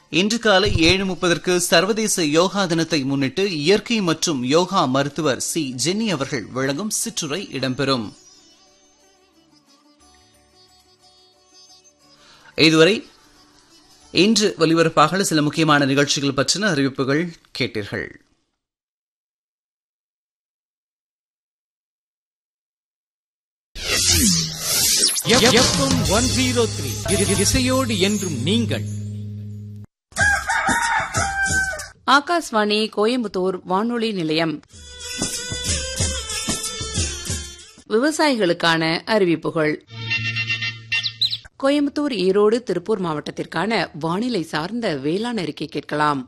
இன்று காலை ஏழு முப்பதற்கு சர்வதேச யோகா தினத்தை முன்னிட்டு இயற்கை மற்றும் யோகா மருத்துவர் சி ஜென்னி அவர்கள் வழங்கும் சிற்றுரை இடம்பெறும் இதுவரை இன்று ஒலிபரப்பாக சில முக்கியமான நிகழ்ச்சிகள் பற்றின அறிவிப்புகள் கேட்டீர்கள் எஃப்எம் ஒன் ஜீரோ த்ரீ இசையோடு என்றும் நீங்கள் ஆகாஷ்வாணி கோயம்புத்தூர் வானொலி நிலையம் விவசாயிகளுக்கான அறிவிப்புகள் கோயம்புத்தூர் ஈரோடு திருப்பூர் மாவட்டத்திற்கான வானிலை சார்ந்த வேளாண் அறிக்கை கேட்கலாம்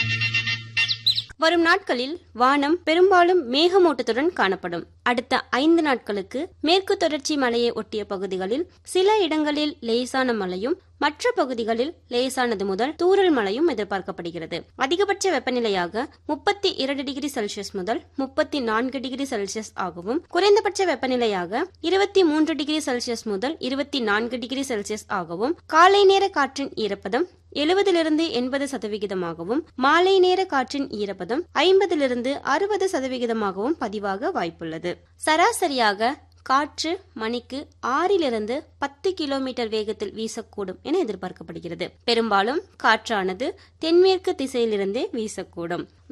வரும் நாட்களில் வானம் பெரும்பாலும் மேகமூட்டத்துடன் காணப்படும் அடுத்த ஐந்து நாட்களுக்கு மேற்கு தொடர்ச்சி மலையை ஒட்டிய பகுதிகளில் சில இடங்களில் லேசான மழையும் மற்ற பகுதிகளில் லேசானது முதல் தூறல் மழையும் எதிர்பார்க்கப்படுகிறது அதிகபட்ச வெப்பநிலையாக முப்பத்தி இரண்டு டிகிரி செல்சியஸ் முதல் முப்பத்தி நான்கு டிகிரி செல்சியஸ் ஆகவும் குறைந்தபட்ச வெப்பநிலையாக இருபத்தி மூன்று டிகிரி செல்சியஸ் முதல் இருபத்தி நான்கு டிகிரி செல்சியஸ் ஆகவும் காலை நேர காற்றின் ஈரப்பதம் எழுபதிலிருந்து எண்பது சதவிகிதமாகவும் மாலை நேர காற்றின் ஈரப்பதம் ஐம்பதிலிருந்து அறுபது சதவிகிதமாகவும் பதிவாக வாய்ப்புள்ளது சராசரியாக காற்று மணிக்கு ஆறிலிருந்து பத்து கிலோமீட்டர் வேகத்தில் வீசக்கூடும் என எதிர்பார்க்கப்படுகிறது பெரும்பாலும் காற்றானது தென்மேற்கு திசையிலிருந்தே வீசக்கூடும்